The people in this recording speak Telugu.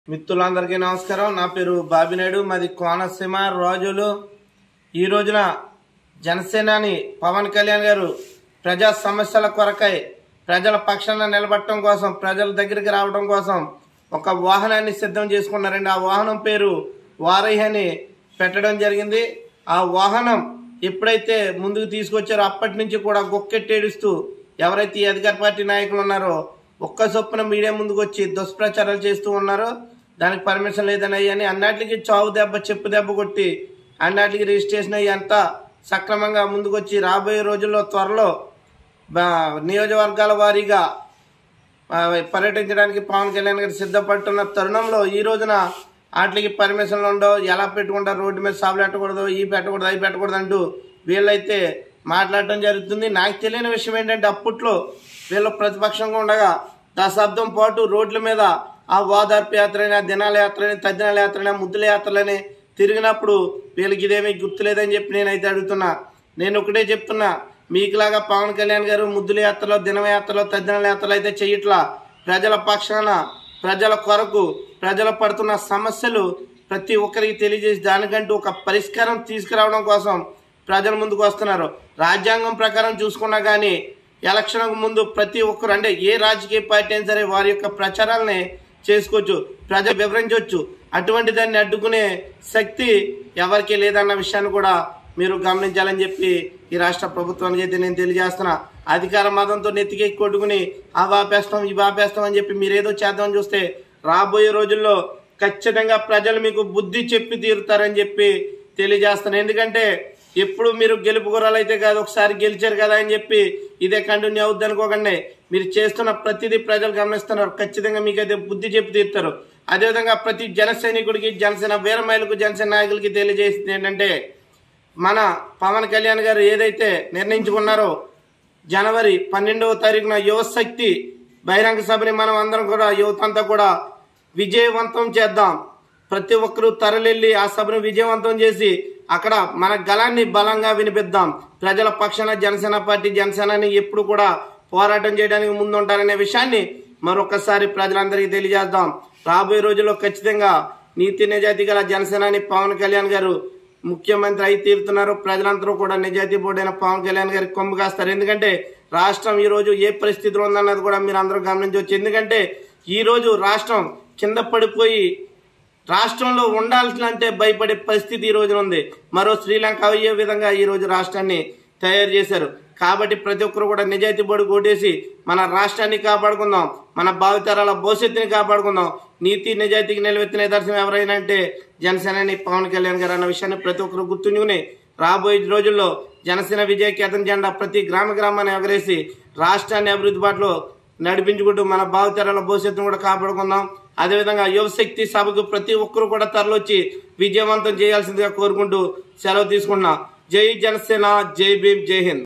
మిత్రులందరికీ నమస్కారం నా పేరు బాబినాయుడు మాది కోనసీమ రాజులు ఈ రోజున జనసేనాని పవన్ కళ్యాణ్ గారు ప్రజా సమస్యల కొరకై ప్రజల పక్షాన నిలబడటం కోసం ప్రజల దగ్గరికి రావడం కోసం ఒక వాహనాన్ని సిద్ధం చేసుకున్నారండి ఆ వాహనం పేరు వారహి అని పెట్టడం జరిగింది ఆ వాహనం ఎప్పుడైతే ముందుకు తీసుకొచ్చారో అప్పటి నుంచి కూడా గొక్కెట్టేడుస్తూ ఎవరైతే ఈ అధికార పార్టీ నాయకులు ఉన్నారో ఒక్క చొప్పున మీడియా ముందుకు వచ్చి దుష్ప్రచారాలు చేస్తూ ఉన్నారో దానికి పర్మిషన్ లేదని అయ్యని అన్నిటికీ చావు దెబ్బ చెప్పు దెబ్బ కొట్టి అన్నిటికీ రిజిస్ట్రేషన్ అయ్యి అంతా సక్రమంగా ముందుకు వచ్చి రాబోయే రోజుల్లో త్వరలో బా- నియోజకవర్గాల వారీగా ఆ, పర్యటించడానికి పవన్ కళ్యాణ్ గారు సిద్ధపడుతున్న తరుణంలో ఈ రోజున వాటికి పర్మిషన్లు ఉండవు ఎలా పెట్టుకుంటారు రోడ్డు మీద సాగులు పెట్టకూడదు ఈ పెట్టకూడదు అవి పెట్టకూడదు అంటూ వీళ్ళైతే మాట్లాడటం జరుగుతుంది నాకు తెలియని విషయం ఏంటంటే అప్పట్లో వీళ్ళు ప్రతిపక్షంగా ఉండగా దశాబ్దం పాటు రోడ్ల మీద ఆ ఓదార్పు యాత్రని ఆ దినాల యాత్రని తద్దినాల యాత్రని ఆ ముద్దుల యాత్రలని తిరిగినప్పుడు వీళ్ళకి ఇదేమీ గుర్తులేదని చెప్పి నేనైతే అడుగుతున్నా నేను ఒకటే చెప్తున్నా మీకులాగా పవన్ కళ్యాణ్ గారు ముద్దుల యాత్రలో దినమ యాత్రలో తద్దినాల యాత్రలు అయితే చెయ్యట్లా ప్రజల పక్షాన ప్రజల కొరకు ప్రజలు పడుతున్న సమస్యలు ప్రతి ఒక్కరికి తెలియజేసి దానికంటూ ఒక పరిష్కారం తీసుకురావడం కోసం ప్రజల ముందుకు వస్తున్నారు రాజ్యాంగం ప్రకారం చూసుకున్నా కానీ ఎలక్షన్ ముందు ప్రతి ఒక్కరు అంటే ఏ రాజకీయ పార్టీ అయినా సరే వారి యొక్క ప్రచారాలని చేసుకోవచ్చు ప్రజలు వివరించవచ్చు అటువంటి దాన్ని అడ్డుకునే శక్తి ఎవరికీ లేదన్న విషయాన్ని కూడా మీరు గమనించాలని చెప్పి ఈ రాష్ట్ర ప్రభుత్వానికి అయితే నేను తెలియజేస్తున్నా అధికార మతంతో నెత్తికెక్కి కొట్టుకుని ఆ వాపేస్తాం ఈ వాపేస్తాం అని చెప్పి మీరు ఏదో చేద్దామని చూస్తే రాబోయే రోజుల్లో ఖచ్చితంగా ప్రజలు మీకు బుద్ధి చెప్పి తీరుతారని చెప్పి తెలియజేస్తాను ఎందుకంటే ఎప్పుడు మీరు గెలుపు గుర్రాలైతే కాదు ఒకసారి గెలిచారు కదా అని చెప్పి ఇదే కంటిన్యూ అవుద్ది అనుకోకండి మీరు చేస్తున్న ప్రతిదీ ప్రజలు గమనిస్తున్నారు ఖచ్చితంగా మీకైతే బుద్ధి చెప్పి తీరుతారు అదేవిధంగా ప్రతి జన సైనికుడికి జనసేన వీరమహిళకు జనసేన నాయకులకి తెలియజేసింది ఏంటంటే మన పవన్ కళ్యాణ్ గారు ఏదైతే నిర్ణయించుకున్నారో జనవరి పన్నెండవ తారీఖున యువశక్తి బహిరంగ సభని మనం అందరం కూడా యువత అంతా కూడా విజయవంతం చేద్దాం ప్రతి ఒక్కరూ తరలిల్లి ఆ సభను విజయవంతం చేసి అక్కడ మన గలాన్ని బలంగా వినిపిద్దాం ప్రజల పక్షాన జనసేన పార్టీ జనసేనని ఎప్పుడు కూడా పోరాటం చేయడానికి ముందుంటారనే విషయాన్ని మరొకసారి ప్రజలందరికీ తెలియజేద్దాం రాబోయే రోజుల్లో ఖచ్చితంగా నీతి నిజాయితీ గల జనసేనాని పవన్ కళ్యాణ్ గారు ముఖ్యమంత్రి అయి తీరుతున్నారు ప్రజలందరూ కూడా నిజాయితీ బోర్డైన పవన్ కళ్యాణ్ గారికి కొమ్ము కాస్తారు ఎందుకంటే రాష్ట్రం ఈ రోజు ఏ పరిస్థితిలో ఉందన్నది కూడా మీరు అందరూ గమనించవచ్చు ఎందుకంటే ఈ రోజు రాష్ట్రం కింద పడిపోయి రాష్ట్రంలో ఉండాల్సినంటే భయపడే పరిస్థితి ఈ రోజున ఉంది మరో శ్రీలంక అయ్యే విధంగా ఈ రోజు రాష్ట్రాన్ని తయారు చేశారు కాబట్టి ప్రతి ఒక్కరు కూడా నిజాయితీ బోర్డు కొట్టేసి మన రాష్ట్రాన్ని కాపాడుకుందాం మన భావితరాల భవిష్యత్తుని కాపాడుకుందాం నీతి నిజాయితీకి నిలవెత్తిన నిదర్శనం ఎవరైనా అంటే జనసేనని పవన్ కళ్యాణ్ గారు అన్న విషయాన్ని ప్రతి ఒక్కరు గుర్తుంచుకుని రాబోయే రోజుల్లో జనసేన విజయ కేతన్ జెండా ప్రతి గ్రామ గ్రామాన్ని ఎగరేసి రాష్ట్రాన్ని అభివృద్ధి బాటలో నడిపించుకుంటూ మన భావితరాల భవిష్యత్తును కూడా కాపాడుకుందాం అదేవిధంగా యువశక్తి సభకు ప్రతి ఒక్కరు కూడా తరలొచ్చి విజయవంతం చేయాల్సిందిగా కోరుకుంటూ సెలవు తీసుకున్నా జై జనసేన జై భీమ్ జై హింద్